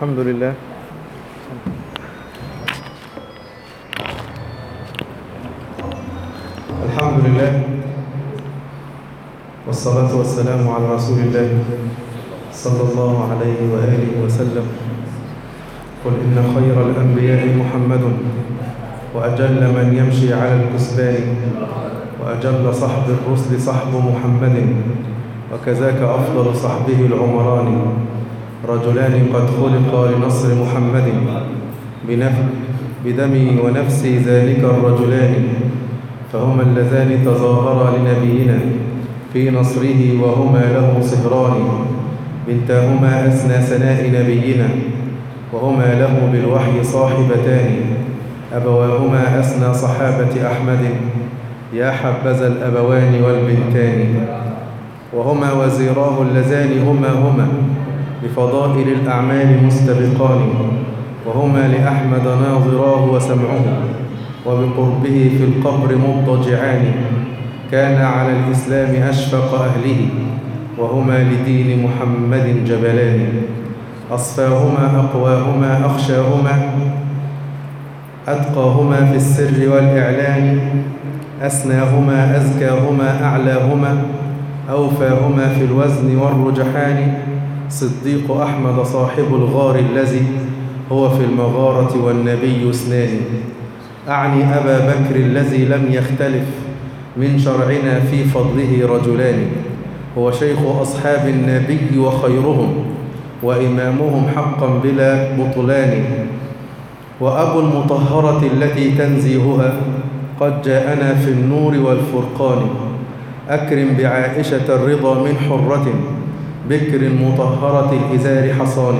الحمد لله الحمد لله والصلاة والسلام على رسول الله صلى الله عليه وآله وسلم قل إن خير الأنبياء محمد وأجل من يمشي على الكسبان وأجل صحب الرسل صحب محمد وكذاك أفضل صحبه العمران رجلان قد خلقا لنصر محمد بنف بدمي ونفسي ذلك الرجلان فهما اللذان تظاهرا لنبينا في نصره وهما له صهران بنتاهما أسنى سناء نبينا وهما له بالوحي صاحبتان أبواهما أسنى صحابة أحمد يا حبذا الأبوان والبنتان وهما وزيراه اللذان هما هما بفضائل الأعمال مستبقان وهما لأحمد ناظراه وسمعه وبقربه في القبر مضطجعان كان على الإسلام أشفق أهله وهما لدين محمد جبلان أصفاهما أقواهما أخشاهما أتقاهما في السر والإعلان أسناهما أزكاهما أعلاهما أوفاهما في الوزن والرجحان صديق أحمد صاحب الغار الذي هو في المغارة والنبي اثنان أعني أبا بكر الذي لم يختلف من شرعنا في فضله رجلان هو شيخ أصحاب النبي وخيرهم وإمامهم حقا بلا بطلان وأبو المطهرة التي تنزيهها قد جاءنا في النور والفرقان أكرم بعائشة الرضا من حرة بكر مطهرة الإزار حصان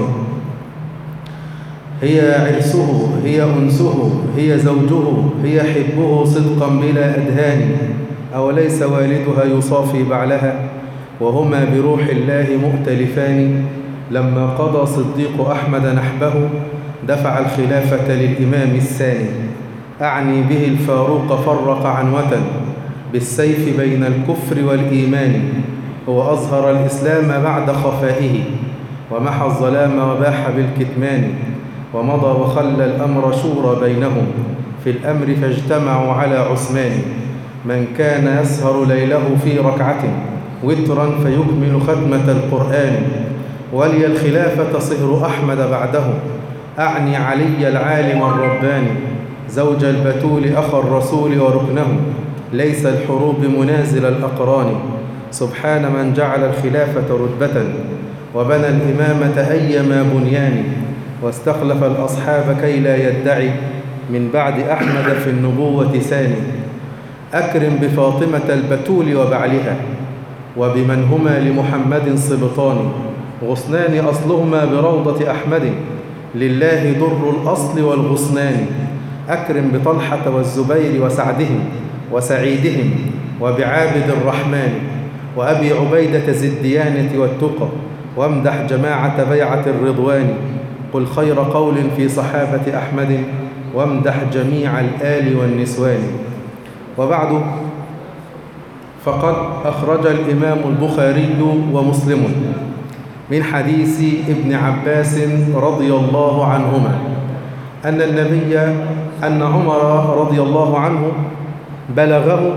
هي عرسه هي أنسه هي زوجه هي حبه صدقا بلا أدهان أوليس والدها يصافي بعلها وهما بروح الله مؤتلفان لما قضى صديق أحمد نحبه دفع الخلافة للإمام الثاني أعني به الفاروق فرق عنوة بالسيف بين الكفر والإيمان هو أظهر الإسلام بعد خفائه ومحى الظلام وباح بالكتمان ومضى وخلى الأمر شورى بينهم في الأمر فاجتمعوا على عثمان من كان يسهر ليله في ركعة وترا فيكمل ختمة القرآن ولي الخلافة صهر أحمد بعده أعني علي العالم الرباني زوج البتول أخا الرسول وركنه ليس الحروب منازل الأقران سبحان من جعل الخلافة رتبة وبنى الإمامة أيما بنيان واستخلف الأصحاب كي لا يدعي من بعد أحمد في النبوة ثاني أكرم بفاطمة البتول وبعلها وبمن هما لمحمد صبطان غصنان أصلهما بروضة أحمد لله در الأصل والغصنان أكرم بطلحة والزبير وسعدهم وسعيدهم وبعابد الرحمن وأبي عبيدة ذي الديانة والتقى وامدح جماعة بيعة الرضوان قل خير قول في صحابة أحمد وامدح جميع الآل والنسوان وبعد فقد أخرج الإمام البخاري ومسلم من حديث ابن عباس رضي الله عنهما أن النبي أن عمر رضي الله عنه بلغه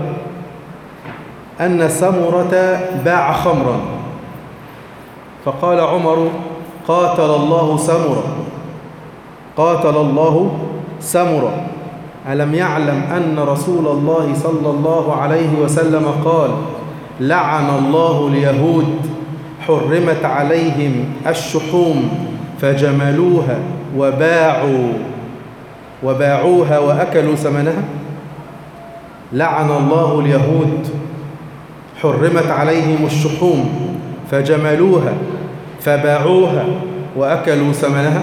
أن سمرة باع خمرا فقال عمر قاتل الله سمرة قاتل الله سمرة ألم يعلم أن رسول الله صلى الله عليه وسلم قال لعن الله اليهود حرمت عليهم الشحوم فجملوها وباعوا وباعوها وأكلوا ثمنها لعن الله اليهود حرمت عليهم الشحوم فجملوها فباعوها وأكلوا ثمنها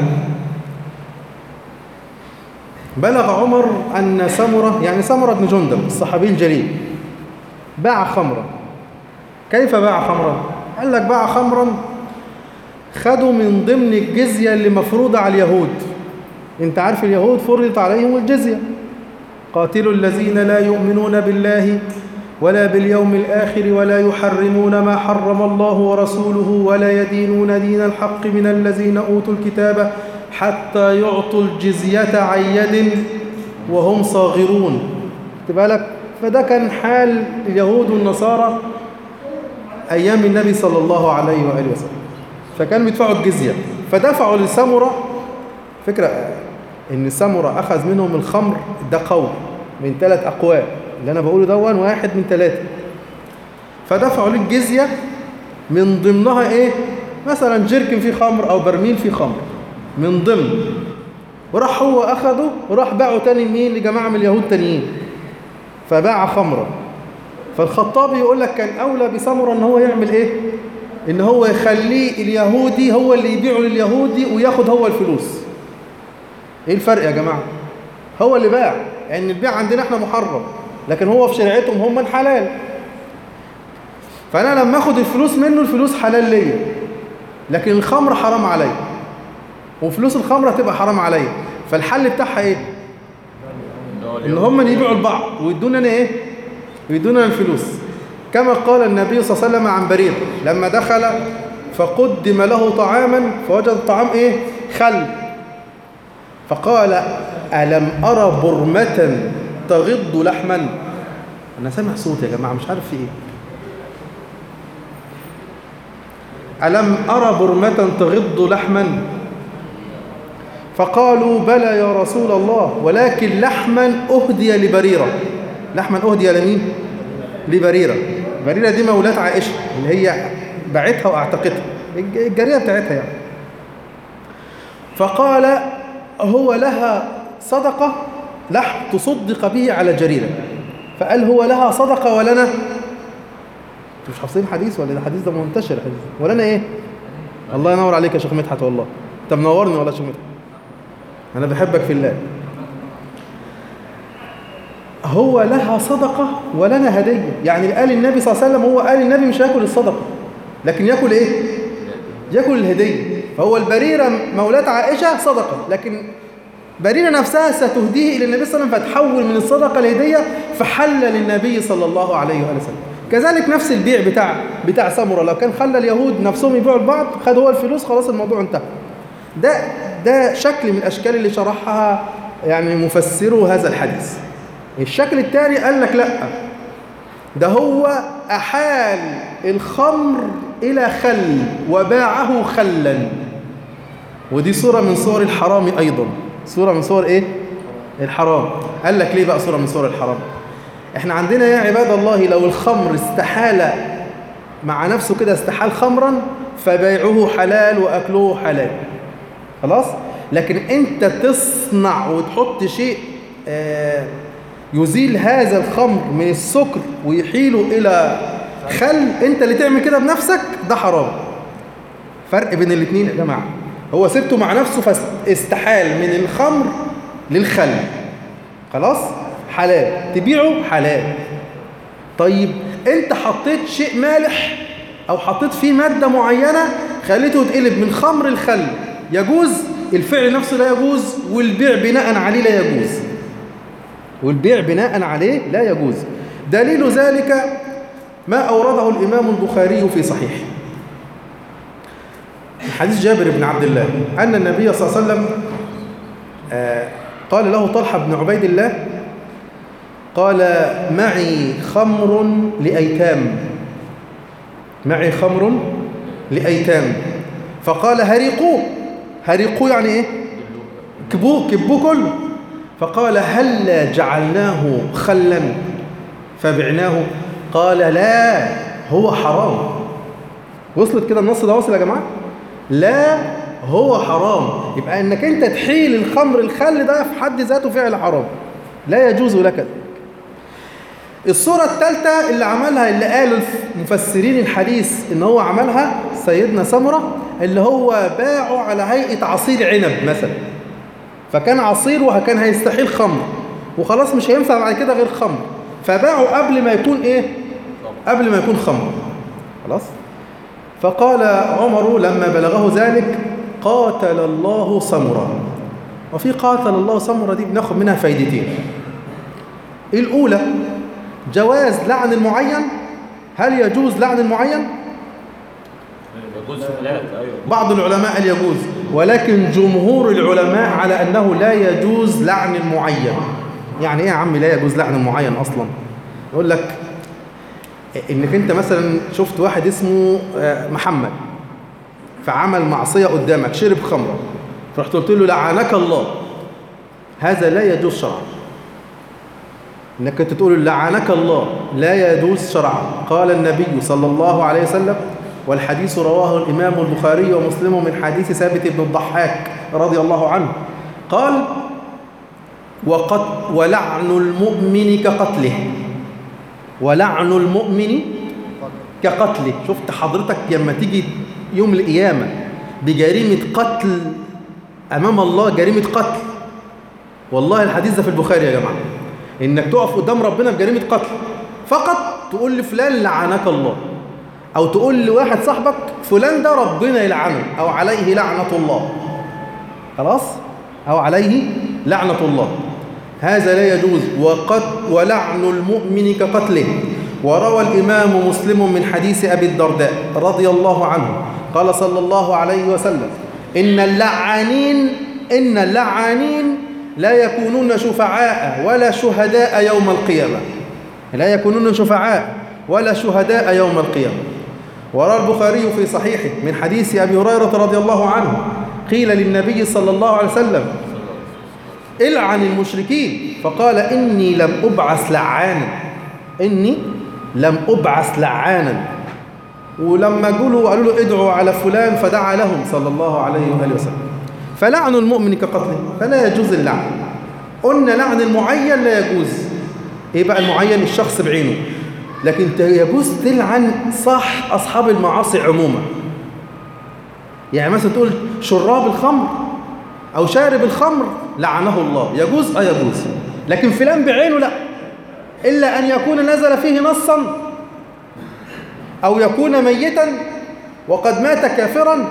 بلغ عمر أن سمرة يعني سمرة بن جندب الصحابي الجليل باع خمرا كيف باع خمرا؟ قال لك باع خمرا خدوا من ضمن الجزية اللي مفروضة على اليهود انت عارف اليهود فرضت عليهم الجزية قاتلوا الذين لا يؤمنون بالله ولا باليوم الآخر ولا يحرمون ما حرم الله ورسوله ولا يدينون دين الحق من الذين أوتوا الكتاب حتى يعطوا الجزية عن يد وهم صاغرون خد بالك فده كان حال اليهود والنصارى أيام النبي صلى الله عليه وآله وسلم فكانوا بيدفعوا الجزية فدفعوا لسمرة فكرة إن سمرة أخذ منهم الخمر ده قول من ثلاث أقوال اللي أنا بقوله دون واحد من ثلاثة فدفعوا له الجزية من ضمنها إيه مثلا جركن فيه خمر أو برميل فيه خمر من ضمن وراح هو أخده وراح باعه تاني مين لجماعة من اليهود تانيين فباع خمرا فالخطابي يقول لك كان أولى بسمرة إن هو يعمل إيه إن هو يخليه اليهودي هو اللي يبيعه لليهودي وياخد هو الفلوس إيه الفرق يا جماعة هو اللي باع يعني البيع عندنا إحنا محرم لكن هو في شريعتهم هم الحلال فأنا لما أخد الفلوس منه الفلوس حلال ليا لكن الخمر حرام عليا وفلوس الخمر هتبقى حرام عليا فالحل بتاعها إيه ان هم اللي يبيعوا لبعض ويدونا انا ايه ويدونا الفلوس كما قال النبي صلى الله عليه وسلم عن برير لما دخل فقدم له طعاما فوجد الطعام ايه خل فقال ألم أرى برمة تغض لحما أنا سامع صوت يا جماعة مش عارف في إيه ألم أرى برمة تغض لحما فقالوا بلى يا رسول الله ولكن لحما أهدي لبريرة لحما أهدي لمين؟ لبريرة بريرة دي مولاة عائشة اللي هي باعتها واعتقتها الجارية بتاعتها يعني فقال هو لها صدقة لحم تصدق به على جريرة فقال هو لها صدقة ولنا انتوا مش حافظين الحديث ولا الحديث ده منتشر الحديث ولنا ايه الله ينور عليك يا شيخ مدحت والله انت منورني والله يا شيخ مدحت أنا بحبك في الله هو لها صدقة ولنا هدية يعني قال النبي صلى الله عليه وسلم هو قال النبي مش هياكل الصدقة لكن ياكل إيه؟ ياكل الهدية فهو البريرة مولاة عائشة صدقة لكن بريرة نفسها ستهديه إلى النبي صلى الله عليه وسلم فتحول من الصدقة الهدية فحل للنبي صلى الله عليه وآله وسلم كذلك نفس البيع بتاع بتاع سمرة لو كان خلى اليهود نفسهم يبيعوا لبعض خد هو الفلوس خلاص الموضوع انتهى ده ده شكل من الأشكال اللي شرحها يعني مفسرو هذا الحديث الشكل الثاني قال لك لا ده هو أحال الخمر إلى خل وباعه خلا ودي صورة من صور الحرام أيضا صورة من صور إيه؟ الحرام قال لك ليه بقى صورة من صور الحرام احنا عندنا يا عباد الله لو الخمر استحال مع نفسه كده استحال خمرا فبيعه حلال وأكله حلال خلاص لكن انت تصنع وتحط شيء آه يزيل هذا الخمر من السكر ويحيله الى خل انت اللي تعمل كده بنفسك ده حرام فرق بين الاثنين يا جماعه هو سبته مع نفسه فاستحال من الخمر للخل خلاص حلال تبيعه حلال طيب انت حطيت شيء مالح او حطيت فيه ماده معينه خليته يتقلب من خمر الخل يجوز الفعل نفسه لا يجوز والبيع بناء عليه لا يجوز والبيع بناء عليه لا يجوز دليل ذلك ما أورده الإمام البخاري في صحيحه حديث جابر بن عبد الله أن النبي صلى الله عليه وسلم قال له طلحة بن عبيد الله قال معي خمر لأيتام معي خمر لأيتام فقال هرقوه هرقوه يعني ايه كبوه كبوه كله فقال هل جعلناه خلا فبعناه قال لا هو حرام وصلت كده النص ده وصل يا جماعه لا هو حرام يبقى انك انت تحيل الخمر الخل ده في حد ذاته فعل حرام لا يجوز لك ذلك الصورة الثالثة اللي عملها اللي قال مفسرين الحديث ان هو عملها سيدنا سمرة اللي هو باعه على هيئة عصير عنب مثلا فكان عصير وكان هيستحيل خمر وخلاص مش هينفع بعد كده غير خمر فباعه قبل ما يكون ايه قبل ما يكون خمر خلاص فقال عمر لما بلغه ذلك قاتل الله سمرة وفي قاتل الله سمرة دي بناخد منها فايدتين الأولى جواز لعن المعين هل يجوز لعن المعين يجوز هلاك ايوه بعض العلماء قال يجوز ولكن جمهور العلماء على أنه لا يجوز لعن المعين يعني إيه يا عم لا يجوز لعن المعين أصلا يقول لك إنك أنت مثلا شفت واحد اسمه آه، محمد فعمل معصية قدامك شرب خمرة فرحت قلت له لعنك الله هذا لا يجوز شرعا انك انت تقول لعنك الله لا يجوز شرعا قال النبي صلى الله عليه وسلم والحديث رواه الامام البخاري ومسلم من حديث ثابت بن الضحاك رضي الله عنه قال وقد ولعن المؤمن كقتله ولعن المؤمن كقتله شفت حضرتك لما تيجي يوم القيامة بجريمة قتل أمام الله جريمة قتل والله الحديث ده في البخاري يا جماعة إنك تقف قدام ربنا بجريمة قتل فقط تقول لفلان لعنك الله أو تقول لواحد صاحبك فلان ده ربنا يلعنه أو عليه لعنة الله خلاص أو عليه لعنة الله هذا لا يجوز وقد ولعن المؤمن كقتله وروى الإمام مسلم من حديث أبي الدرداء رضي الله عنه قال صلى الله عليه وسلم إن اللعانين إن اللعانين لا يكونون شفعاء ولا شهداء يوم القيامة لا يكونون شفعاء ولا شهداء يوم القيامة وروى البخاري في صحيحه من حديث أبي هريرة رضي الله عنه قيل للنبي صلى الله عليه وسلم العن المشركين فقال إني لم أبعث لعانا إني لم أبعث لعانا ولما قالوا قالوا له ادعوا على فلان فدعا لهم صلى الله عليه وآله وسلم فلعن المؤمن كقتله فلا يجوز اللعن قلنا لعن المعين لا يجوز ايه بقى المعين الشخص بعينه لكن يجوز تلعن صح أصحاب المعاصي عموما يعني مثلا تقول شراب الخمر أو شارب الخمر لعنه الله يجوز اه يجوز لكن فلان بعينه لا إلا أن يكون نزل فيه نصا أو يكون ميتا وقد مات كافرا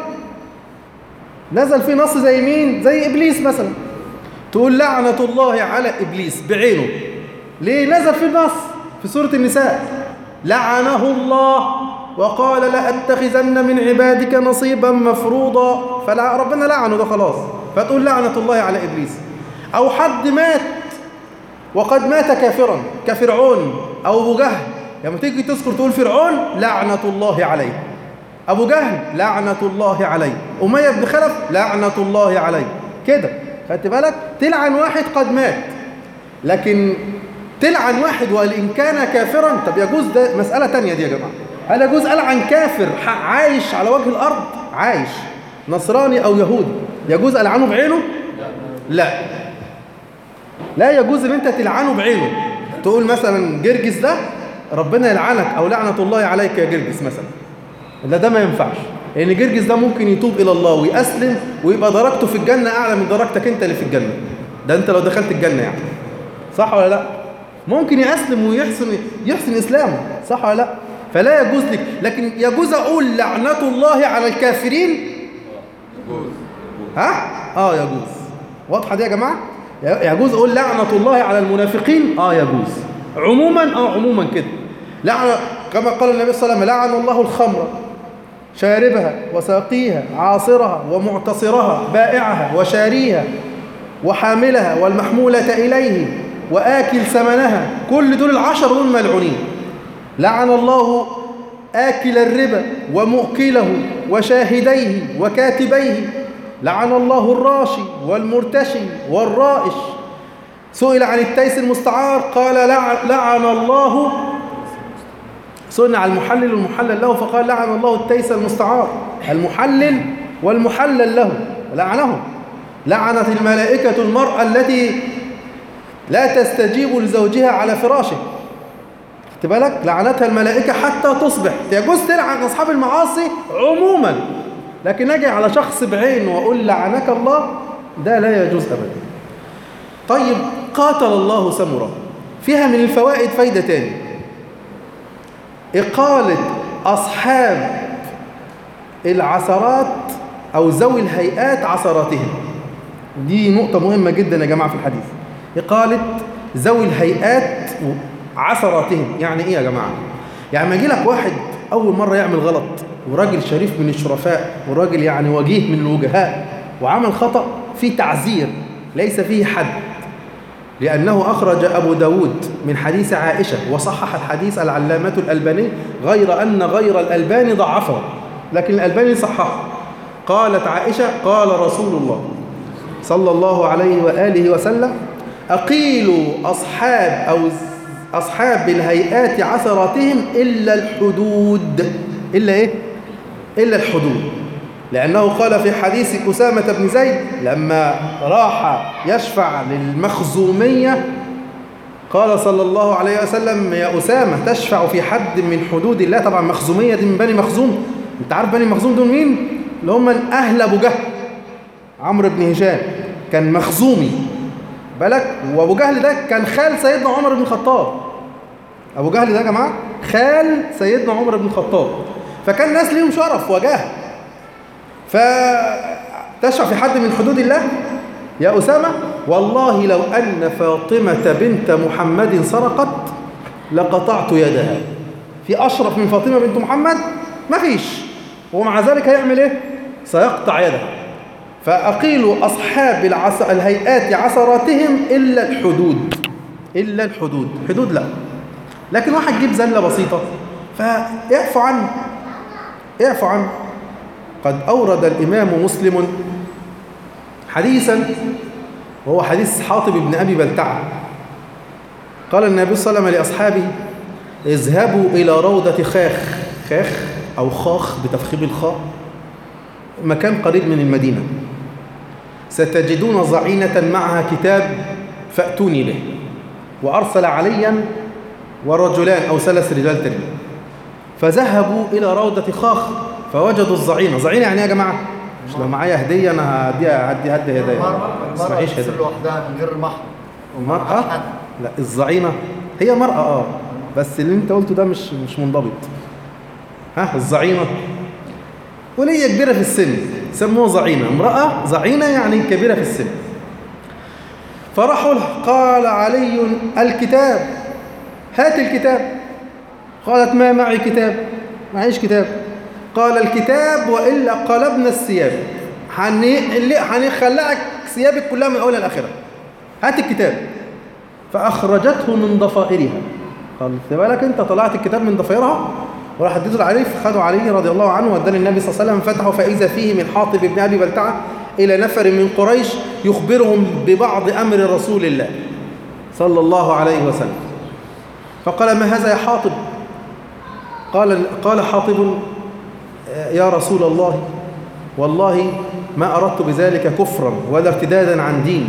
نزل فيه نص زي مين زي إبليس مثلا تقول لعنة الله على إبليس بعينه ليه نزل في النص في سورة النساء لعنه الله وقال لأتخذن من عبادك نصيبا مفروضا فلا ربنا لعنه ده خلاص فتقول لعنة الله على إبليس أو حد مات وقد مات كافرا كفرعون أو أبو جهل لما تيجي تذكر تقول فرعون لعنة الله عليه أبو جهل لعنة الله عليه أمية بن خلف لعنة الله عليه كده خدت بالك تلعن واحد قد مات لكن تلعن واحد وإن كان كافرا طب يجوز ده مسألة تانية دي يا جماعة هل يجوز ألعن كافر عايش على وجه الأرض عايش نصراني أو يهودي يجوز ألعنه بعينه لا لا يجوز ان انت تلعنه بعينه تقول مثلا جرجس ده ربنا يلعنك او لعنة الله عليك يا جرجس مثلا لا ده ما ينفعش لان جرجس ده ممكن يتوب الى الله ويأسلم ويبقى درجته في الجنة اعلى من درجتك انت اللي في الجنة ده انت لو دخلت الجنة يعني صح ولا لا ممكن يأسلم ويحسن يحسن اسلامه صح ولا لا فلا يجوز لك لكن يجوز اقول لعنة الله على الكافرين ها اه يجوز واضحه دي يا جماعه يجوز اقول لعنه الله على المنافقين اه يجوز عموما اه عموما كده لعنه كما قال النبي صلى الله عليه وسلم لعن الله الخمر شاربها وساقيها عاصرها ومعتصرها بائعها وشاريها وحاملها والمحمولة إليه وآكل ثمنها كل دول العشر دول ملعونين لعن الله آكل الربا ومؤكله وشاهديه وكاتبيه لعن الله الراشي والمرتشي والرائش سئل عن التيس المستعار قال لعن الله سئل عن المحلل والمحلل له فقال لعن الله التيس المستعار المحلل والمحلل له لعنه لعنت الملائكة المرأة التي لا تستجيب لزوجها على فراشه خدت بالك لعنتها الملائكة حتى تصبح يجوز تلعن أصحاب المعاصي عموما لكن أجي على شخص بعين وأقول لعنك الله ده لا يجوز أبدا طيب قاتل الله سمرة فيها من الفوائد فايدة تاني إقالة أصحاب العثرات أو ذوي الهيئات عثراتهم دي نقطة مهمة جدا يا جماعة في الحديث إقالة ذوي الهيئات عثراتهم يعني إيه يا جماعة؟ يعني ما يجي لك واحد أول مرة يعمل غلط وراجل شريف من الشرفاء وراجل يعني وجيه من الوجهاء وعمل خطأ فيه تعزير ليس فيه حد لأنه أخرج أبو داود من حديث عائشة وصحح الحديث العلامة الألباني غير أن غير الألباني ضعفه لكن الألباني صححه قالت عائشة قال رسول الله صلى الله عليه وآله وسلم أقيلوا أصحاب أو أصحاب الهيئات عثراتهم إلا الحدود إلا إيه؟ إلا الحدود لأنه قال في حديث أسامة بن زيد لما راح يشفع للمخزومية قال صلى الله عليه وسلم يا أسامة تشفع في حد من حدود الله طبعا مخزومية دي من بني مخزوم انت عارف بني مخزوم دول مين؟ اللي هم من أهل أبو جهل عمرو بن هشام كان مخزومي بالك وأبو جهل ده كان خال سيدنا عمر بن الخطاب أبو جهل ده يا جماعة خال سيدنا عمر بن الخطاب فكان ناس ليهم شرف وجاه فتشفع في حد من حدود الله يا أسامة والله لو أن فاطمة بنت محمد سرقت لقطعت يدها في أشرف من فاطمة بنت محمد ما فيش ومع ذلك هيعمل إيه سيقطع يدها فأقيلوا أصحاب العس... الهيئات عثراتهم إلا الحدود إلا الحدود حدود لا لكن واحد جيب زلة بسيطة فيعفو عنه يعفو عنه قد أورد الإمام مسلم حديثا وهو حديث حاطب بن أبي بلتعة قال النبي صلى الله عليه وسلم لأصحابه اذهبوا إلى روضة خاخ خاخ أو خاخ بتفخيم الخاء مكان قريب من المدينة ستجدون ضعينة معها كتاب فأتوني به وأرسل عليا ورجلان أو ثلاث رجال تانيين فذهبوا إلى روضة خاخ فوجدوا الضعينة ضعينة يعني إيه يا جماعة مش لو معايا هدية أنا هديها هدي هدي هدية ما اسمعيش هدية لوحدها من غير محرم المرأة لا الضعينة هي مرأة اه بس اللي انت قلته ده مش مش منضبط ها الضعينة ولية كبيرة في السن سموها ضعينة امرأة ضعينة يعني كبيرة في السن فرحوا له قال علي الكتاب هات الكتاب قالت ما معي كتاب معيش كتاب قال الكتاب وإلا قلبنا الثياب هنخلعك ثيابك كلها من أولها لآخرها هات الكتاب فأخرجته من ضفائرها قال بالك أنت طلعت الكتاب من ضفائرها وراح اديته عليه فخدوا علي رضي الله عنه وداني النبي صلى الله عليه وسلم فتحوا فإذا فيه من حاطب بن أبي بلتعة إلى نفر من قريش يخبرهم ببعض أمر رسول الله صلى الله عليه وسلم فقال ما هذا يا حاطب قال قال حاطب يا رسول الله والله ما أردت بذلك كفرا ولا ارتدادا عن ديني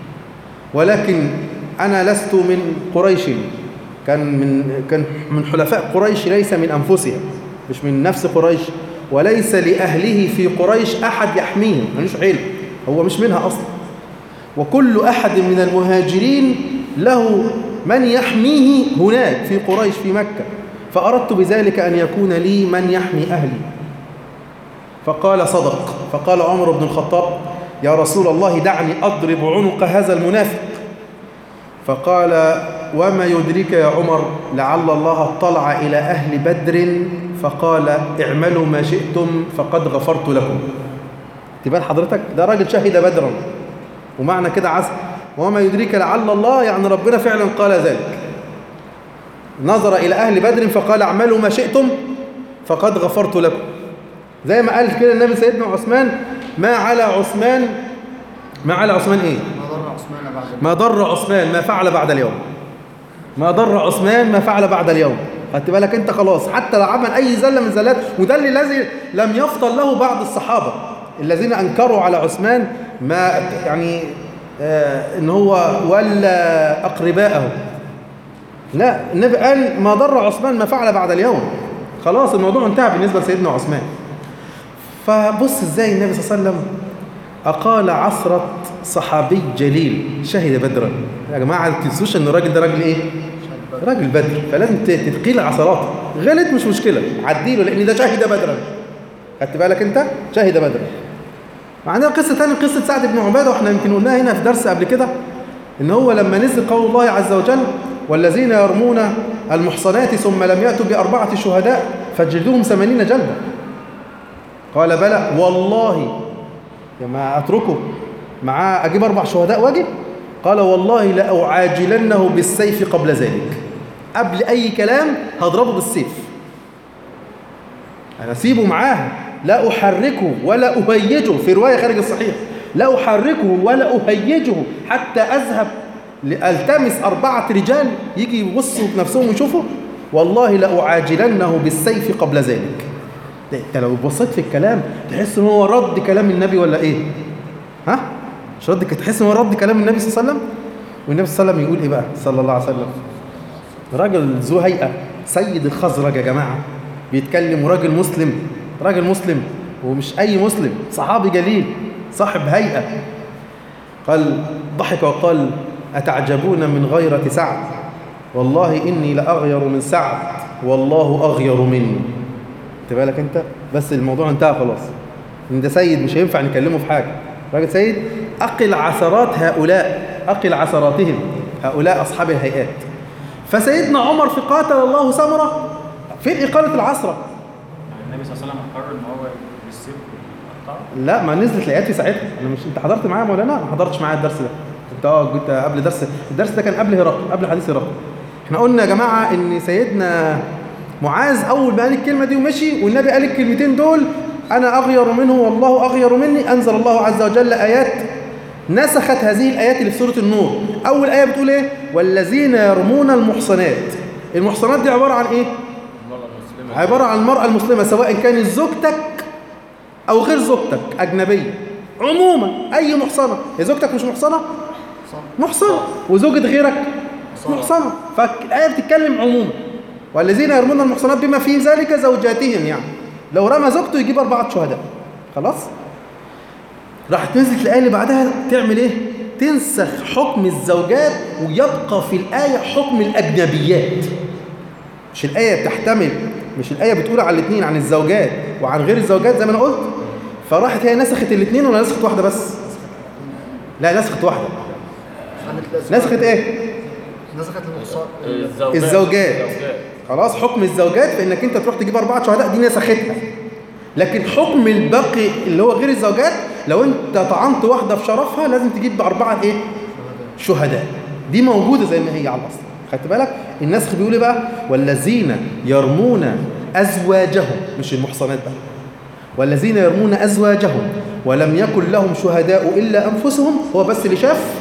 ولكن أنا لست من قريش كان من كان من حلفاء قريش ليس من أنفسهم مش من نفس قريش وليس لأهله في قريش أحد يحميهم ملوش علم هو مش منها أصلا وكل أحد من المهاجرين له من يحميه هناك في قريش في مكة فأردت بذلك أن يكون لي من يحمي أهلي فقال صدق فقال عمر بن الخطاب يا رسول الله دعني أضرب عنق هذا المنافق فقال وما يدرك يا عمر لعل الله اطلع إلى أهل بدر فقال اعملوا ما شئتم فقد غفرت لكم تبان حضرتك ده راجل شهد بدرا ومعنى كده عسل وما يدريك لعل الله يعني ربنا فعلا قال ذلك نظر إلى أهل بدر فقال اعملوا ما شئتم فقد غفرت لكم زي ما قال كده النبي سيدنا عثمان ما على عثمان ما على عثمان ايه ما ضر عثمان بعد ما ضر عثمان ما فعل بعد اليوم ما ضر عثمان ما فعل بعد اليوم خدت بالك انت خلاص حتى لو عمل اي زله من الزلات وده اللي الذي لم يفضل له بعض الصحابه الذين انكروا على عثمان ما يعني آه ان هو ولا اقربائه لا النبي قال ما ضر عثمان ما فعل بعد اليوم خلاص الموضوع انتهى بالنسبه لسيدنا عثمان فبص ازاي النبي صلى الله عليه وسلم أقال عثرة صحابي جليل شهد بدرا يا جماعة ما تنسوش ان الراجل ده راجل ايه راجل بدر فلازم تتقيل عثراته غلط مش مشكلة عديله لان ده شهد بدرا خدت بالك انت شهد بدرا وعندنا قصة تانية قصة سعد بن عبادة واحنا يمكن قلناها هنا في درس قبل كده ان هو لما نزل قول الله عز وجل والذين يرمون المحصنات ثم لم يأتوا بأربعة شهداء فجلدوهم ثمانين جلدة قال بلى والله يا ما اتركه معاه اجيب اربع شهداء واجب قال والله لاعاجلنه بالسيف قبل ذلك قبل اي كلام هضربه بالسيف انا اسيبه معاه لا احركه ولا اهيجه في روايه خارج الصحيح لا احركه ولا اهيجه حتى اذهب لالتمس اربعه رجال يجي يبصوا بنفسهم ويشوفوا والله لاعاجلنه بالسيف قبل ذلك ده انت لو بصيت في الكلام تحس ان هو رد كلام النبي ولا ايه ها مش رد تحس ان هو رد كلام النبي صلى الله عليه وسلم والنبي صلى الله عليه وسلم يقول ايه بقى صلى الله عليه وسلم راجل ذو هيئه سيد الخزرج يا جماعه بيتكلم وراجل مسلم راجل مسلم ومش اي مسلم صحابي جليل صاحب هيئه قال ضحك وقال اتعجبون من غيرة سعد والله اني لاغير من سعد والله اغير مني خد بالك انت بس الموضوع انتهى خلاص ان ده سيد مش هينفع نكلمه في حاجه راجل سيد اقل عثرات هؤلاء اقل عثراتهم هؤلاء اصحاب الهيئات فسيدنا عمر في قاتل الله سمره فين اقاله العثره النبي صلى الله عليه وسلم قرر ان هو بالسيف يقطعه لا ما نزلت الايات في ساعتها انا مش انت حضرت معايا يا مولانا ما حضرتش معايا الدرس ده انت اه كنت قبل درس الدرس ده كان قبل هرقل قبل حديث هرقل احنا قلنا يا جماعه ان سيدنا معاذ اول ما قال الكلمه دي ومشي والنبي قال الكلمتين دول انا اغير منه والله اغير مني انزل الله عز وجل ايات نسخت هذه الايات اللي في سوره النور اول ايه بتقول ايه والذين يرمون المحصنات المحصنات دي عباره عن ايه المرأة المسلمة عباره عن المراه المسلمه سواء كانت زوجتك او غير زوجتك اجنبيه عموما اي محصنه هي زوجتك مش محصنه محصنه وزوجة غيرك محصنه فالايه بتتكلم عموما والذين يرمون المحصنات بما في ذلك زوجاتهم يعني لو رمى زوجته يجيب اربعه شهداء خلاص راح تنزل الايه اللي بعدها تعمل ايه تنسخ حكم الزوجات ويبقى في الايه حكم الاجنبيات مش الايه بتحتمل مش الايه بتقول على الاثنين عن الزوجات وعن غير الزوجات زي ما انا قلت فراحت هي نسخت الاثنين ولا نسخت واحده بس لا نسخت واحده خلت نسخت ايه نسخت المحصن الزوجات الزوجات. الزوجات. خلاص حكم الزوجات في انك انت تروح تجيب اربعه شهداء دي نسختها لكن حكم الباقي اللي هو غير الزوجات لو انت طعنت واحده في شرفها لازم تجيب باربعه ايه شهداء دي موجوده زي ما هي على الاصل خدت بالك النسخ بيقول ايه بقى والذين يرمون ازواجهم مش المحصنات بقى والذين يرمون ازواجهم ولم يكن لهم شهداء الا انفسهم هو بس اللي شاف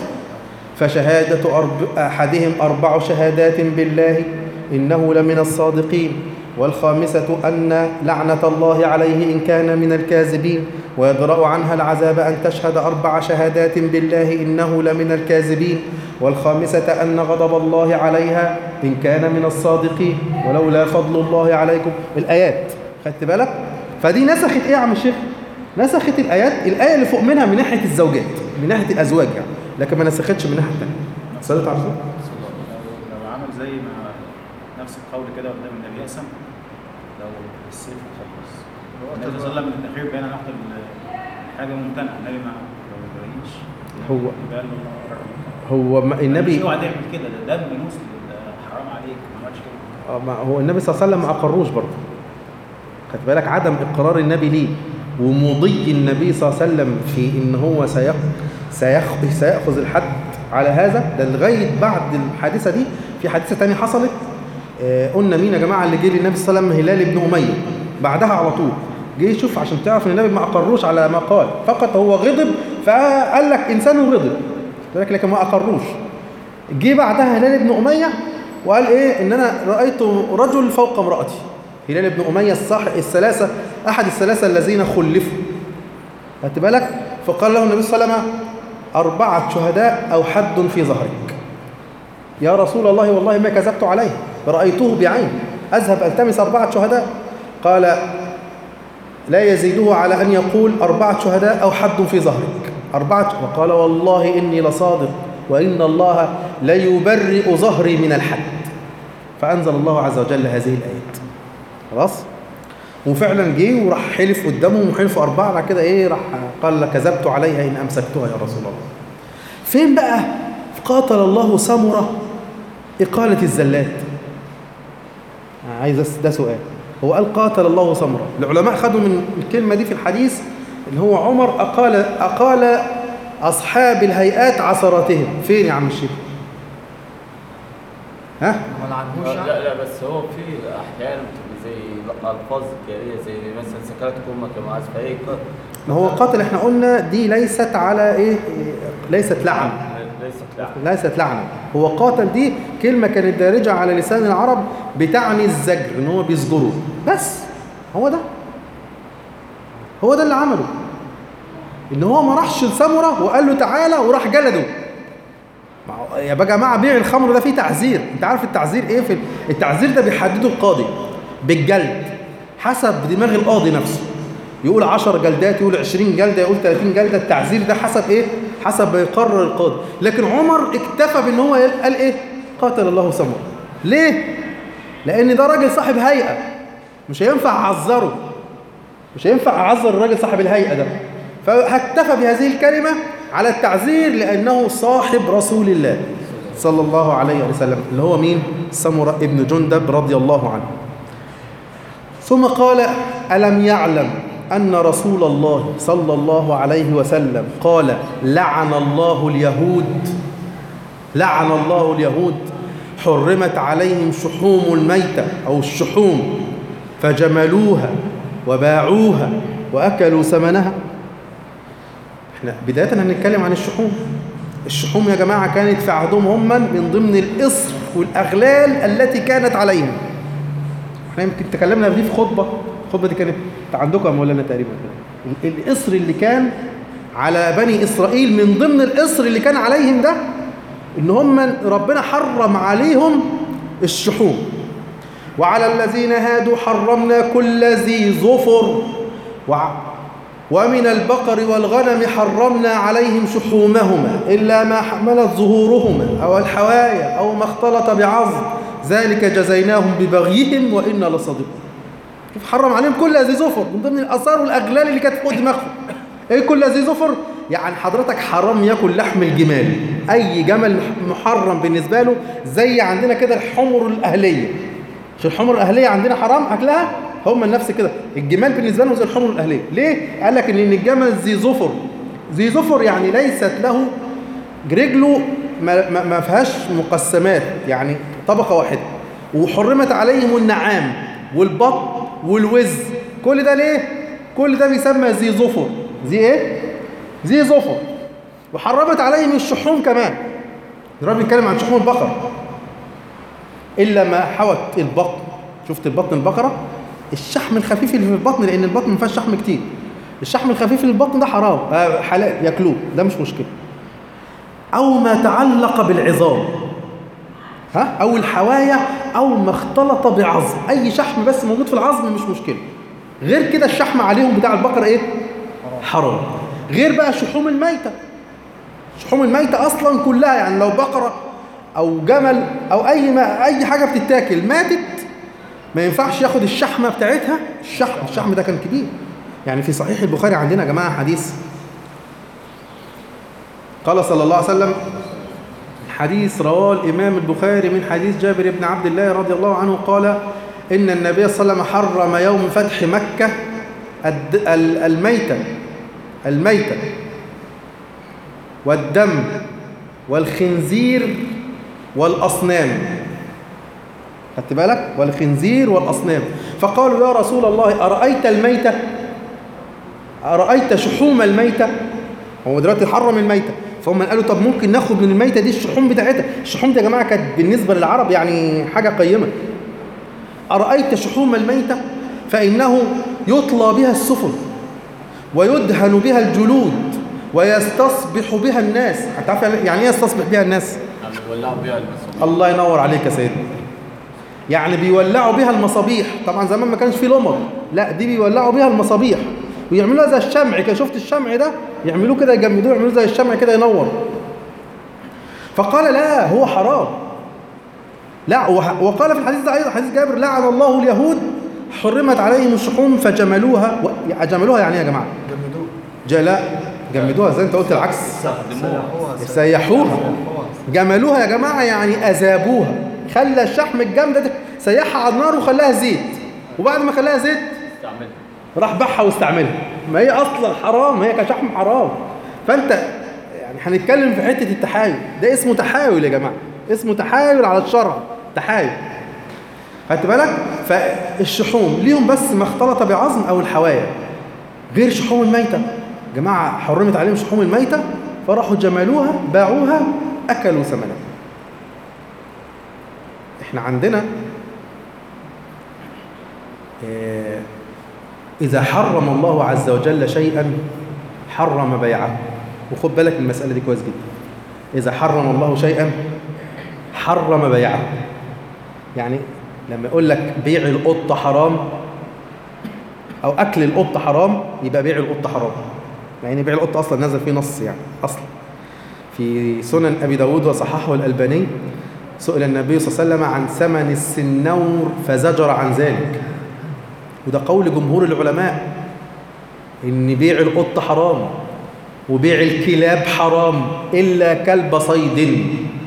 فشهادة أرب... أحدهم أربع شهادات بالله إنه لمن الصادقين والخامسة أن لعنة الله عليه إن كان من الكاذبين ويدرأ عنها العذاب أن تشهد أربع شهادات بالله إنه لمن الكاذبين والخامسة أن غضب الله عليها إن كان من الصادقين ولولا فضل الله عليكم الآيات خدت بالك فدي نسخت إيه يا عم الشيخ نسخت الآيات الآية اللي فوق منها من ناحية الزوجات من ناحية الأزواج يعني لكن ما نسختش من ناحية الثانية صليت على الرسول لو لو عمل زي ما نفس القول كده قدام النبي يقسم لو السيف خلص النبي صلى الله عليه وسلم من الاخير بين نقطه حاجه ممتنعه النبي ما ما بيبينش هو- قال الله هو ما النبي اوعى تعمل كده ده دم مسلم ده حرام عليك ما عملش كده آه، ما هو النبي صلى الله عليه وسلم ما أقروش برضه خد بالك عدم إقرار النبي ليه ومضي النبي صلى الله عليه وسلم في إن هو سيخ سيخ سيأخذ الحد على هذا ده لغاية بعد الحادثة دي في حادثة تانية حصلت آه، قلنا مين يا جماعة اللي جه للنبي صلى الله عليه وسلم هلال بن أمية بعدها على طول جه يشوف عشان تعرف ان النبي ما أقروش على ما قال فقط هو غضب فقال لك إنسان غضب خد بالك لكن ما أقروش جه بعدها هلال بن أمية وقال إيه إن أنا رأيت رجل فوق امرأتي هلال بن أمية الصح الثلاثة أحد الثلاثة الذين خلفوا خدت بالك فقال له النبي صلى الله عليه وسلم أربعة شهداء أو حد في ظهرك يا رسول الله والله ما كذبت عليه رأيته بعين أذهب ألتمس أربعة شهداء قال لا يزيده على أن يقول أربعة شهداء أو حد في ظهرك أربعة وقال والله إني لصادق وإن الله ليبرئ ظهري من الحد فأنزل الله عز وجل هذه الآيات خلاص وفعلا جه وراح حلف قدامهم وحلفوا أربعة بعد كده إيه راح قال كذبت عليها إن أمسكتها يا رسول الله فين بقى قاتل الله سمرة إقالة الزلات عايز أس- ده سؤال هو قال قاتل الله سمرة العلماء خدوا من الكلمة دي في الحديث اللي هو عمر أقال أقال أصحاب الهيئات عثراتهم فين يا عم الشيخ ها ما لعنهوش لا يعني لا بس هو في احيانا بتبقى زي الفاظ كاريه زي مثلا سكرتك امك يا معاذ فهي ما هو قاتل احنا قلنا دي ليست على ايه إيه، ليست لعن ليست لعنه ليست لعنة هو قاتل دي كلمة كانت دارجة على لسان العرب بتعني الزجر ان هو بيزجره بس هو ده هو ده اللي عمله ان هو ما راحش لسمرة وقال له تعالى وراح جلده ما هو- يا بقى جماعة بيع الخمر ده فيه تعزير انت عارف التعزير ايه في ال- التعزير ده بيحدده القاضي بالجلد حسب دماغ القاضي نفسه يقول 10 جلدات يقول 20 جلدة يقول 30 جلدة التعزير ده حسب ايه حسب ما يقرر القاضي لكن عمر اكتفى بان هو قال ايه قاتل الله سمر ليه لان ده راجل صاحب هيئة مش هينفع اعذره مش هينفع اعذر الراجل صاحب الهيئة ده فاكتفى بهذه الكلمة على التعزير لأنه صاحب رسول الله صلى الله عليه وسلم اللي هو مين؟ سمرة ابن جندب رضي الله عنه ثم قال ألم يعلم أن رسول الله صلى الله عليه وسلم قال لعن الله اليهود لعن الله اليهود حرمت عليهم شحوم الميتة أو الشحوم فجملوها وباعوها وأكلوا ثمنها احنا بداية هنتكلم عن الشحوم الشحوم يا جماعة كانت في عهدهم هم من ضمن الإصر والأغلال التي كانت عليهم احنا يمكن تكلمنا في دي في خطبة الخطبة دي كانت عندكم يا مولانا تقريبا كده. الإصر اللي كان على بني إسرائيل من ضمن الإصر اللي كان عليهم ده إن هم ربنا حرم عليهم الشحوم وعلى الذين هادوا حرمنا كل ذي ظفر وع- ومن البقر والغنم حرمنا عليهم شحومهما إلا ما حملت ظهورهما أو الحوايا أو ما اختلط بعظم ذلك جزيناهم ببغيهم وإنا لصادقون شوف حرم عليهم كل ذي ظفر من ضمن الآثار والأغلال اللي كانت فوق دماغهم إيه كل ذي ظفر؟ يعني حضرتك حرام ياكل لحم الجمال أي جمل محرم بالنسبة له زي عندنا كده الحمر الأهلية مش الحمر الأهلية عندنا حرام أكلها هم نفس كده الجمال بالنسبة لهم زي الحمر الأهلية ليه؟ قال لك إن الجمل ذي ظفر ذي ظفر يعني ليست له رجله ما, ما, ما فيهاش مقسمات يعني طبقة واحدة وحرمت عليهم النعام والبط والوز كل ده ليه؟ كل ده بيسمى ذي ظفر ذي ايه؟ ذي ظفر وحرمت عليهم الشحوم كمان الرب بيتكلم عن شحوم البقر إلا ما حوت البطن شفت البطن البقرة الشحم الخفيف اللي في البطن لأن البطن ما فيهاش شحم كتير الشحم الخفيف اللي في البطن ده حرام آه حلال ياكلوه ده مش مشكلة أو ما تعلق بالعظام ها أو الحوايا أو ما اختلط بعظم أي شحم بس موجود في العظم مش مشكلة غير كده الشحم عليهم بتاع البقرة إيه؟ حرام غير بقى شحوم الميتة شحوم الميتة أصلا كلها يعني لو بقرة أو جمل أو أي ما أي حاجة بتتاكل ماتت ما ينفعش ياخد الشحمة بتاعتها الشحم الشحم ده كان كبير يعني في صحيح البخاري عندنا يا جماعة حديث قال صلى الله عليه وسلم حديث رواه الإمام البخاري من حديث جابر بن عبد الله رضي الله عنه قال إن النبي صلى الله عليه وسلم حرم يوم فتح مكة الد- ال- الميتة الميتة والدم والخنزير والأصنام خدت بالك والخنزير والأصنام فقالوا يا رسول الله أرأيت الميتة أرأيت شحوم الميتة هو دلوقتي حرم الميتة فهم قالوا طب ممكن ناخد من الميتة دي الشحوم بتاعتها الشحوم دي يا جماعة كانت بالنسبة للعرب يعني حاجة قيمة أرأيت شحوم الميتة فإنه يطلى بها السفن ويدهن بها الجلود ويستصبح بها الناس هتعرف يعني ايه يستصبح بها الناس يعني ولعوا بيها المصابيح الله ينور عليك يا سيدنا يعني بيولعوا بيها المصابيح طبعا زمان ما كانش فيه لمر لا دي بيولعوا بيها المصابيح ويعملوها زي الشمع كده شفت الشمع ده يعملوه كده يجمدوه يعملوه زي الشمع كده ينور فقال لا هو حرام لا وح- وقال في الحديث ده ايضا حديث جابر لعن الله اليهود حرمت عليهم الشحوم فجملوها و... جملوها يعني ايه يا جماعه جمدوه جلاء جمدوها زي انت قلت العكس سيحوها سيحوها جملوها يا جماعة يعني أذابوها خلى الشحم الجامدة دي سيحها على النار وخلاها زيت وبعد ما خلاها زيت استعملها راح باعها واستعملها ما هي اصلا حرام هي كشحم حرام فانت يعني هنتكلم في حته التحايل ده اسمه تحايل يا جماعه اسمه تحايل على الشرع تحايل خدت بالك فالشحوم ليهم بس ما اختلط بعظم او الحوايا غير شحوم الميته جماعه حرمت عليهم شحوم الميته فراحوا جملوها باعوها اكلوا ثمنها احنا عندنا آه، إذا حرم الله عز وجل شيئا حرم بيعه وخد بالك من المسألة دي كويس جدا إذا حرم الله شيئا حرم بيعه يعني لما يقول لك بيع القطة حرام أو أكل القطة حرام يبقى بيع القطة حرام يعني بيع القطة أصلا نزل فيه نص يعني أصلا في سنن أبي داود وصححه الألباني سئل النبي صلى الله عليه وسلم عن ثمن السنور فزجر عن ذلك وده قول جمهور العلماء ان بيع القط حرام وبيع الكلاب حرام الا كلب صيد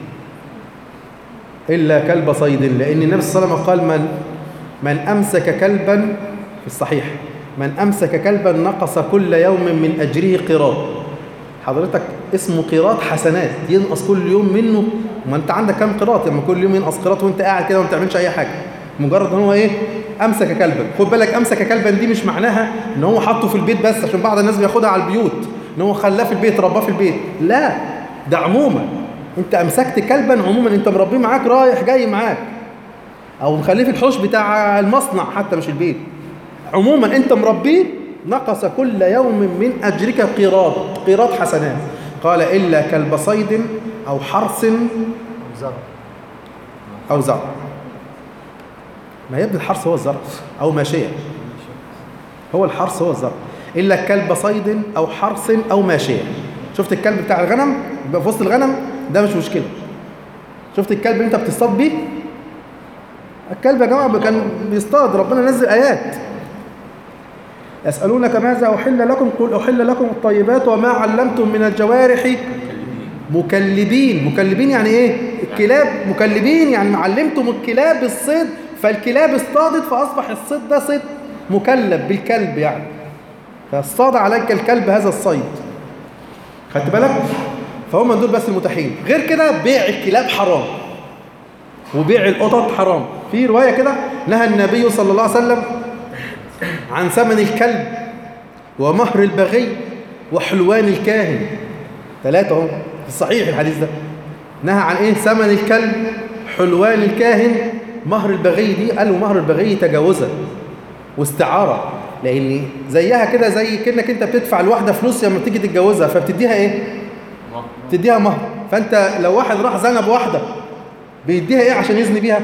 الا كلب صيد لان النبي صلى الله عليه وسلم قال من من امسك كلبا في الصحيح من امسك كلبا نقص كل يوم من اجره قيراط حضرتك اسمه قيراط حسنات ينقص كل يوم منه ما انت عندك كام قيراط لما كل يوم ينقص قيراط وانت قاعد كده وما بتعملش اي حاجه مجرد ان هو ايه امسك كلبا خد بالك امسك كلبا دي مش معناها ان هو حطه في البيت بس عشان بعض الناس بياخدها على البيوت ان هو خلاه في البيت رباه في البيت لا ده عموما انت امسكت كلبا عموما انت مربيه معاك رايح جاي معاك او مخليه في الحوش بتاع المصنع حتى مش البيت عموما انت مربيه نقص كل يوم من اجرك قيراط قيراط حسنات قال الا كلب صيد او حرث زرع او زرع ما يبدو الحرث هو الزرع او ماشيه هو الحرث هو الزرع الا كلب صيد او حرث او ماشيه شفت الكلب بتاع الغنم يبقى في وسط الغنم ده مش مشكله شفت الكلب اللي انت بتصطاد بيه الكلب يا جماعه كان بيصطاد ربنا نزل ايات يسالونك ماذا احل لكم قل احل لكم الطيبات وما علمتم من الجوارح مكلبين مكلبين يعني ايه الكلاب مكلبين يعني معلمتم الكلاب الصيد فالكلاب اصطادت فاصبح الصيد ده صيد مكلب بالكلب يعني فاصطاد عليك الكلب هذا الصيد خدت بالك فهم دول بس المتاحين غير كده بيع الكلاب حرام وبيع القطط حرام في روايه كده نهى النبي صلى الله عليه وسلم عن ثمن الكلب ومهر البغي وحلوان الكاهن ثلاثة هم في الصحيح الحديث ده نهى عن ايه ثمن الكلب حلوان الكاهن مهر البغي دي قالوا مهر البغي تجاوزا واستعارة لان زيها كده زي كأنك انت بتدفع الواحدة فلوس لما تيجي تتجوزها فبتديها ايه بتديها مهر فانت لو واحد راح زنى بواحدة بيديها ايه عشان يزني بيها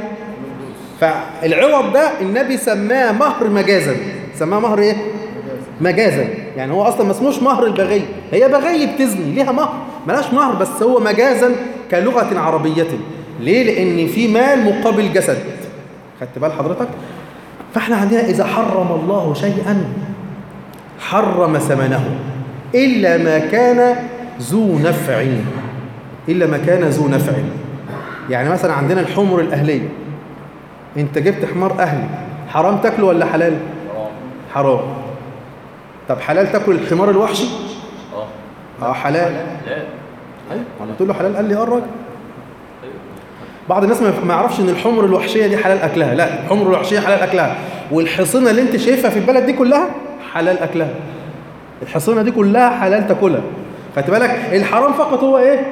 فالعوض ده النبي سماه مهر مجازا سماه مهر ايه مجازا يعني هو اصلا ما اسموش مهر البغي هي بغي بتزني ليها مهر ملاش مهر بس هو مجازا كلغة عربية ليه لان في مال مقابل جسد خدت بال حضرتك فاحنا عندنا اذا حرم الله شيئا حرم ثمنه الا ما كان ذو نفع الا ما كان ذو نفع يعني مثلا عندنا الحمر الاهليه انت جبت حمار اهلي حرام تاكله ولا حلال حرام طب حلال تاكل الحمار الوحشي اه اه حلال لا ايوه انا قلت له حلال قال لي اه الراجل بعض الناس ما ما يعرفش ان الحمر الوحشيه دي حلال اكلها لا الحمر الوحشيه حلال اكلها والحصينه اللي انت شايفها في البلد دي كلها حلال اكلها الحصينه دي كلها حلال تاكلها خدت بالك الحرام فقط هو ايه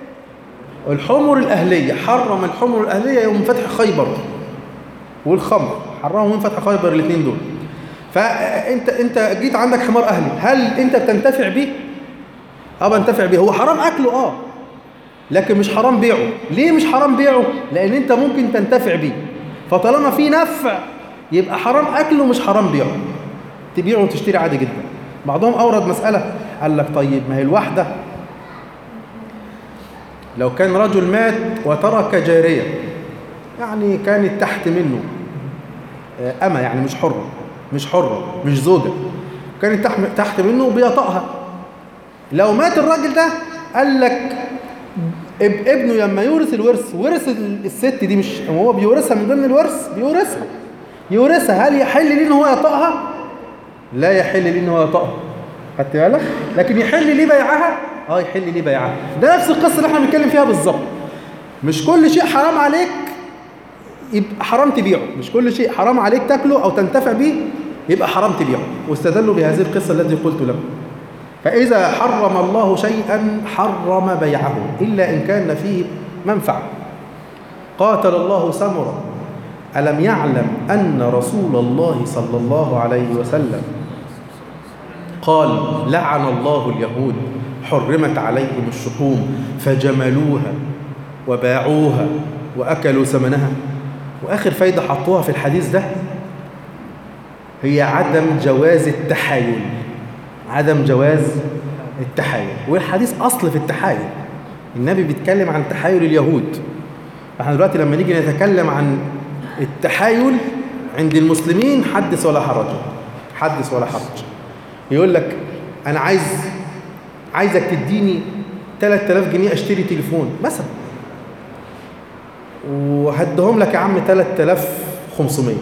الحمر الاهليه حرم الحمر الاهليه يوم فتح خيبر والخمر حرمهم من فتح خيبر الاثنين دول فانت انت جيت عندك حمار اهلي هل انت بتنتفع بيه اه بنتفع بيه هو حرام اكله اه لكن مش حرام بيعه ليه مش حرام بيعه لان انت ممكن تنتفع بيه فطالما في نفع يبقى حرام اكله مش حرام بيعه تبيعه وتشتري عادي جدا بعضهم اورد مساله قال لك طيب ما هي الواحده لو كان رجل مات وترك جاريه يعني كانت تحت منه آه، أما يعني مش حرة مش حرة مش زوجة كانت تحت تحت منه بيطأها لو مات الراجل ده قال لك اب- ابنه لما يورث الورث ورث ال- الست دي مش هو بيورثها من ضمن الورث بيورثها يورثها هل يحل ليه ان هو يطأها لا يحل ليه ان هو يطأها خدت بالك لكن يحل ليه بيعها اه يحل ليه بيعها ده نفس القصه اللي احنا بنتكلم فيها بالظبط مش كل شيء حرام عليك يبقى حرام تبيعه مش كل شيء حرام عليك تاكله او تنتفع به يبقى حرام تبيعه واستدلوا بهذه القصه التي قلت لكم فاذا حرم الله شيئا حرم بيعه الا ان كان فيه منفعه قاتل الله سمرا الم يعلم ان رسول الله صلى الله عليه وسلم قال لعن الله اليهود حرمت عليهم الشحوم فجملوها وباعوها واكلوا ثمنها واخر فايده حطوها في الحديث ده هي عدم جواز التحايل عدم جواز التحايل والحديث اصل في التحايل النبي بيتكلم عن تحايل اليهود احنا دلوقتي لما نيجي نتكلم عن التحايل عند المسلمين حدث ولا حرج حدث ولا حرج يقول لك انا عايز عايزك تديني 3000 جنيه اشتري تليفون مثلا وهدهم لك يا عم 3500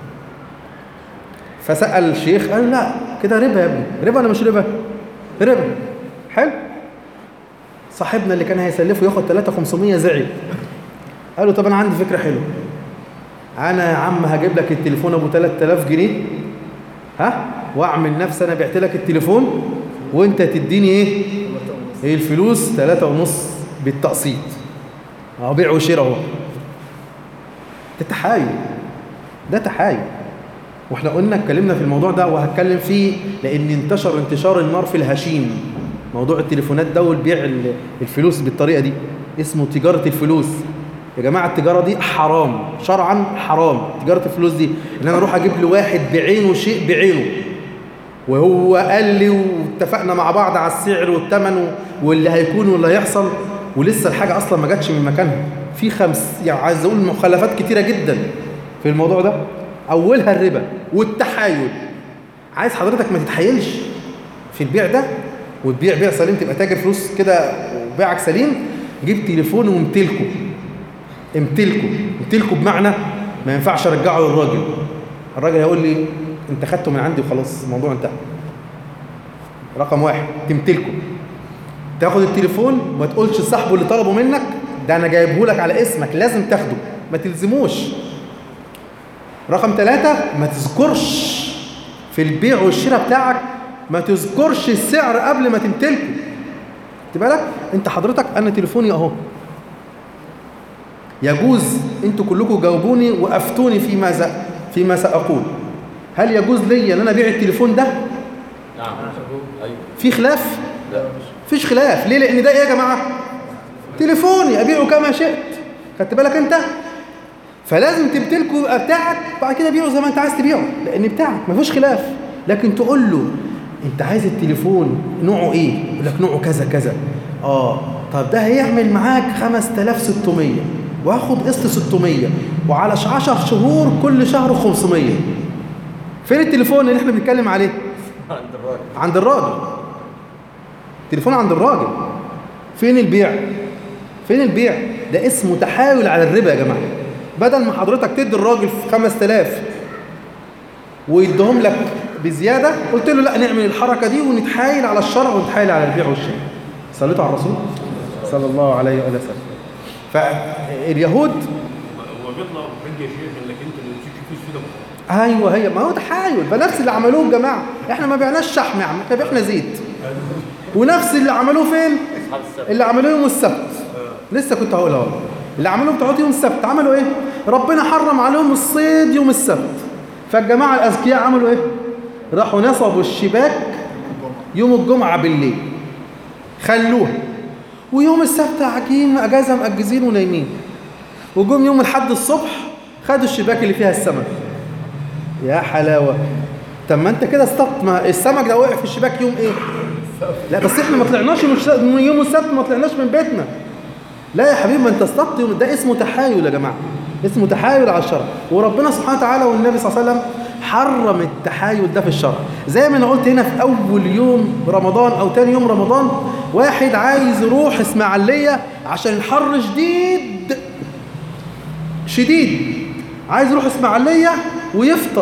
فسأل الشيخ قال لا كده ربا يا ابني ربا ولا مش ربا ربا حلو صاحبنا اللي كان هيسلفه ياخد 3500 زعل قال له طب انا عندي فكره حلوه انا يا عم هجيب لك التليفون ابو 3000 جنيه ها واعمل نفسي انا بعت لك التليفون وانت تديني ايه ايه الفلوس 3 ونص بالتقسيط اهو بيع وشراء اهو ده تحايل ده تحايل واحنا قلنا اتكلمنا في الموضوع ده وهتكلم فيه لان انتشر انتشار النار في الهشيم موضوع التليفونات ده والبيع ال- الفلوس بالطريقه دي اسمه تجاره الفلوس يا جماعه التجاره دي حرام شرعا حرام تجاره الفلوس دي ان انا اروح اجيب لواحد بعينه شيء بعينه وهو قال لي واتفقنا مع بعض على السعر والثمن واللي هيكون واللي هيحصل ولسه الحاجه اصلا ما جاتش من مكانها في خمس يعني عايز اقول مخالفات كتيره جدا في الموضوع ده اولها الربا والتحايل عايز حضرتك ما تتحايلش في البيع ده وتبيع بيع سليم تبقى تاجر فلوس كده وبيعك سليم جيب تليفون وامتلكه امتلكه امتلكه بمعنى ما ينفعش ارجعه للراجل الراجل هيقول لي انت خدته من عندي وخلاص الموضوع انتهى رقم واحد تمتلكه تاخد التليفون وما تقولش لصاحبه اللي طلبه منك ده انا جايبه لك على اسمك لازم تاخده ما تلزموش رقم ثلاثة ما تذكرش في البيع والشراء بتاعك ما تذكرش السعر قبل ما تمتلكه خد بالك انت حضرتك انا تليفوني اهو يجوز انتوا كلكم جاوبوني وافتوني فيما ز... فيما ساقول هل يجوز لي ان انا ابيع التليفون ده نعم ايوه في خلاف لا مفيش خلاف ليه لان ده ايه يا جماعه تليفوني ابيعه كما شئت خدت بالك انت فلازم تمتلكه يبقى بتاعك بعد كده بيعه زي ما انت عايز تبيعه لان بتاعك مفيش خلاف لكن تقول له انت عايز التليفون نوعه ايه يقول لك نوعه كذا كذا اه طب ده هيعمل معاك 5600 واخد قسط 600 وعلى 10 شهور كل شهر 500 فين التليفون اللي احنا بنتكلم عليه عند الراجل عند الراجل تليفون عند الراجل فين البيع فين البيع ده اسمه تحايل على الربا يا جماعه بدل ما حضرتك تدي الراجل في 5000 ويديهم لك بزياده قلت له لا نعمل الحركه دي ونتحايل على الشرع ونتحايل على البيع والشراء صليتوا على الرسول صلى الله عليه وآله وسلم فاليهود هو بيطلع حج يا شيخ انك انت اللي تمسك فلوس في ده ايوه هي ما هو تحايل فنفس اللي عملوه الجماعه احنا ما بعناش شحم يا عم احنا بعنا زيت ونفس اللي عملوه فين اصحاب السبت اللي عملوه يوم السبت لسه كنت هقولها والله اللي عملوه بتوع يوم السبت عملوا ايه ربنا حرم عليهم الصيد يوم السبت فالجماعه الاذكياء عملوا ايه راحوا نصبوا الشباك يوم الجمعه بالليل خلوها ويوم السبت قاعدين اجازه مأجزين ونايمين وجم يوم الحد الصبح خدوا الشباك اللي فيها السمك يا حلاوه طب ما انت كده اصطدت ما السمك ده وقع في الشباك يوم ايه لا بس احنا ما طلعناش من الش- من يوم السبت ما طلعناش من بيتنا لا يا حبيبي ما انت اصطدت يوم ده اسمه تحايل يا جماعه اسمه تحايل على الشرع وربنا سبحانه وتعالى والنبي صلى الله عليه وسلم حرم التحايل ده في الشرع زي ما انا قلت هنا في اول يوم رمضان او تاني يوم رمضان واحد عايز يروح اسماعيليه عشان الحر شديد شديد عايز يروح اسماعيليه ويفطر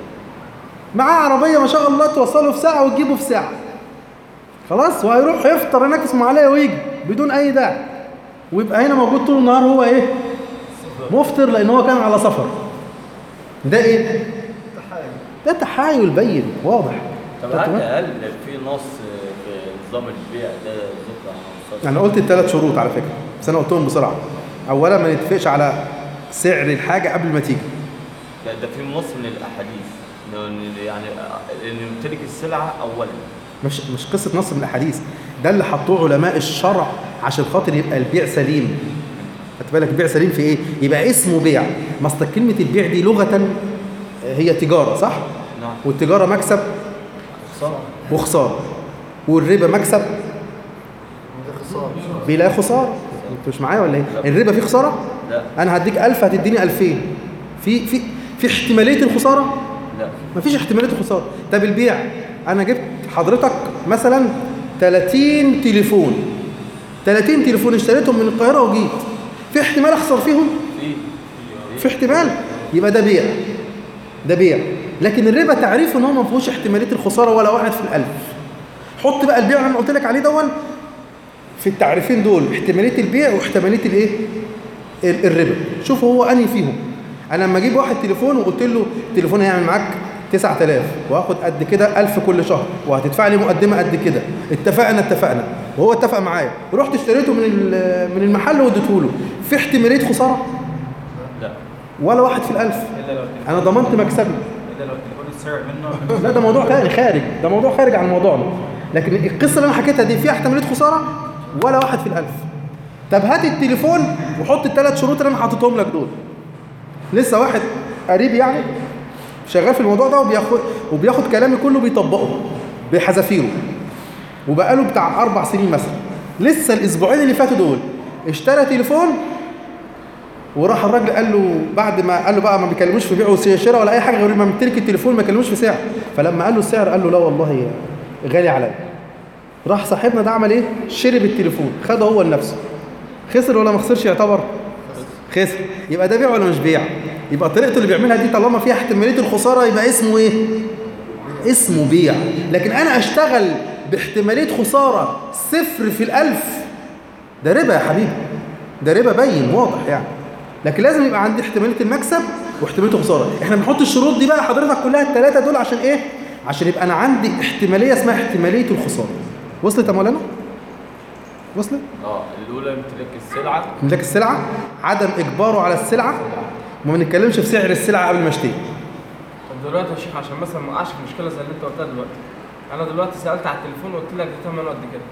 معاه عربيه ما شاء الله توصله في ساعه وتجيبه في ساعه خلاص وهيروح يفطر هناك اسمه عليه ويجي بدون اي داعي ويبقى هنا موجود طول النهار هو ايه مفطر لان هو كان على سفر ده ايه تحايل ده تحايل بين واضح طب ده هل تمام؟ هل في نص في نظام البيع ده ذكر عن الصدقة؟ انا قلت الثلاث شروط على فكره بس انا قلتهم بسرعه اولا ما نتفقش على سعر الحاجه قبل ما تيجي ده, ده في نص من الاحاديث إنه يعني ان يمتلك السلعه اولا مش مش قصه نص من الاحاديث ده اللي حطوه علماء الشرع عشان خاطر يبقى البيع سليم خدت بالك البيع سليم في ايه يبقى اسمه بيع ما اصل كلمه البيع دي لغه هي تجاره صح نعم والتجاره مكسب خساره وخساره والربا مكسب وده خسارة بلا خساره انت مش معايا ولا ايه الربا فيه خساره لا انا هديك 1000 هتديني 2000 في في في احتماليه الخساره لا مفيش احتماليه الخساره طب البيع انا جبت حضرتك مثلا 30 تليفون 30 تليفون اشتريتهم من القاهره وجيت في احتمال اخسر فيهم في في احتمال يبقى ده بيع ده بيع لكن الربا تعريف ان هو ما فيهوش احتماليه الخساره ولا واحد في الالف حط بقى البيع اللي انا قلت لك عليه دون في التعريفين دول احتماليه البيع واحتماليه الايه ال- الربا شوفوا هو انهي فيهم انا لما اجيب واحد تليفون وقلت له التليفون هيعمل معاك 9000 وهاخد قد كده 1000 كل شهر وهتدفع لي مقدمه قد كده اتفقنا اتفقنا وهو اتفق معايا ورحت اشتريته من ال- من المحل واديته له في احتماليه خساره لا ولا واحد في الألف الا لو التليفون- أنا ضمنت مكسبي الا لو التليفون اتسرق منه لا ده موضوع تاني خارج ده موضوع خارج عن موضوعنا لكن القصة اللي أنا حكيتها دي فيها احتمالية خسارة ولا واحد في الألف طب هات التليفون وحط الثلاث شروط اللي أنا حاططهم لك دول لسه واحد قريب يعني شغال في الموضوع ده وبياخد وبياخد كلامي كله بيطبقه بحذافيره وبقاله بتاع أربع سنين مثلا لسه الأسبوعين اللي فاتوا دول اشترى تليفون وراح الراجل قال له بعد ما قال له بقى ما بيكلموش في بيع وشراء ولا اي حاجه غير ما يمتلك التليفون ما يكلموش في سعر فلما قال له السعر قال له لا والله غالي عليا راح صاحبنا ده عمل ايه شرب التليفون خده هو لنفسه خسر ولا ما خسرش يعتبر خسر يبقى ده بيع ولا مش بيع يبقى طريقته اللي بيعملها دي طالما فيها احتماليه الخساره يبقى اسمه ايه اسمه بيع لكن انا اشتغل باحتماليه خساره صفر في الالف ده ربا يا حبيبي ده ربا باين واضح يعني لكن لازم يبقى عندي احتماليه المكسب واحتماليه الخساره احنا بنحط الشروط دي بقى حضرتك كلها الثلاثه دول عشان ايه عشان يبقى انا عندي احتماليه اسمها احتماليه الخساره وصلت يا مولانا وصلت اه الاولى يمتلك السلعه املاك السلعه عدم اجباره على السلعه وما بنتكلمش في سعر السلعه قبل ما اشتري طب دلوقتي يا شيخ عشان مثلا ما اقعش في مشكله زي اللي انت قلتها دلوقتي انا دلوقتي سالت على التليفون وقلت لك ده ثمنه قد كده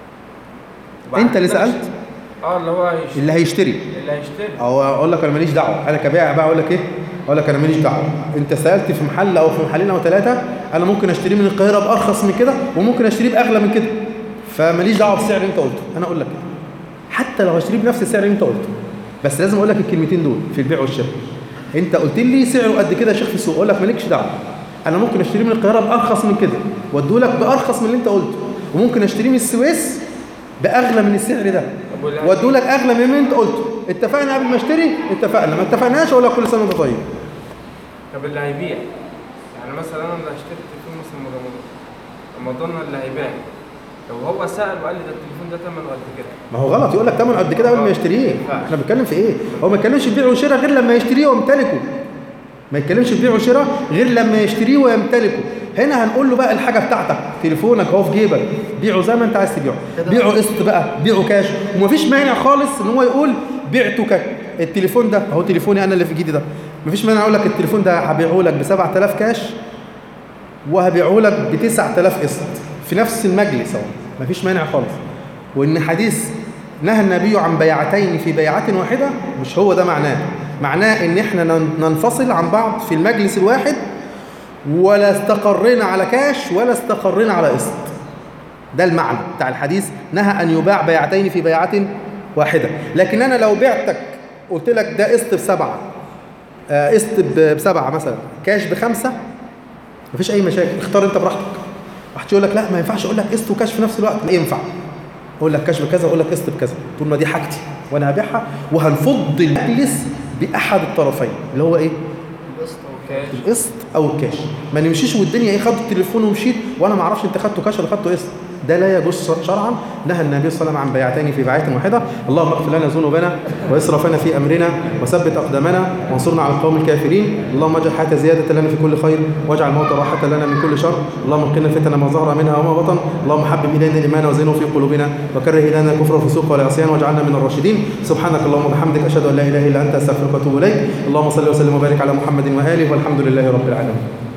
وبعد انت اللي كده سالت اشت- اه اللي هو هيشتري اللي هيشتري اللي هيشتري او اقول لك انا ماليش دعوه انا كبائع بقى اقول لك ايه اقول لك انا ماليش دعوه انت سالت في محل او في محلين او ثلاثه انا ممكن اشتريه من القاهره بارخص من كده وممكن اشتريه باغلى من كده فماليش دعوه بالسعر اللي انت قلته انا اقول لك كده حتى لو هشتريه بنفس السعر اللي انت قلته بس لازم اقول لك الكلمتين دول في البيع والشراء انت قلت لي سعره قد كده يا شيخ في السوق اقول لك مالكش دعوه انا ممكن اشتريه من القاهره بارخص من كده واديه لك بارخص من اللي انت قلته وممكن اشتريه من السويس باغلى من السعر ده طب واللي وادوا لك اغلى من اللي انت قلته اتفقنا قبل ما اشتري اتفقنا ما اتفقناش اقول لك كل سنه وانت طيب طب اللي هيبيع يعني مثلا انا اللي هشتري التليفون مثلا من رمضان رمضان اللي هيبيع لو هو سال وقال لي ده التليفون ده ثمنه قد كده ما هو غلط يقول لك ثمن قد كده قبل ما يشتريه احنا بنتكلم في ايه هو ما يتكلمش في بيع وشراء غير لما يشتريه ويمتلكه ما يتكلمش في بيع وشراء غير لما يشتريه ويمتلكه هنا هنقول له بقى الحاجه بتاعتك تليفونك اهو في جيبك بيعه زي ما انت عايز تبيعه بيعه قسط بقى بيعه كاش ومفيش مانع خالص ان هو يقول بعته كاش التليفون ده اهو تليفوني انا اللي في ايدي ده مفيش مانع اقول لك التليفون ده هبيعه لك ب 7000 كاش وهبيعه لك ب 9000 قسط في نفس المجلس اهو مفيش مانع خالص وان حديث نهى النبي عن بيعتين في بيعة واحدة مش هو ده معناه معناه ان احنا نن- ننفصل عن بعض في المجلس الواحد ولا استقرينا على كاش ولا استقرينا على قسط ده المعنى بتاع الحديث نهى ان يباع بيعتين في بيعة واحدة لكن انا لو بعتك قلت لك ده قسط بسبعة آه، قسط ب- بسبعة مثلا كاش بخمسة مفيش اي مشاكل اختار انت براحتك واحد يقول لك لا ما ينفعش اقول لك قسط وكاش في نفس الوقت لا ينفع اقول لك كاش بكذا اقول لك قسط بكذا طول ما دي حاجتي وانا هبيعها وهنفض المجلس باحد الطرفين اللي هو ايه القسط كاش القسط او الكاش ما نمشيش والدنيا ايه خدت التليفون ومشيت وانا ما اعرفش انت خدته كاش ولا خدته قسط ده لا يجوز شرعا نهى النبي صلى الله عليه وسلم عن بيعتين في بيعه واحده اللهم اغفر لنا ذنوبنا واسرافنا في امرنا وثبت اقدامنا وانصرنا على القوم الكافرين اللهم اجعل الحياه زياده لنا في كل خير واجعل الموت راحه لنا من كل شر اللهم قنا الفتن ما ظهر منها وما بطن اللهم حبب الينا الايمان وزينه في قلوبنا وكره الينا الكفر والفسوق والعصيان واجعلنا من الراشدين سبحانك اللهم وبحمدك اشهد ان لا اله الا انت استغفرك واتوب اليك اللهم صل وسلم وبارك على محمد واله والحمد لله رب العالمين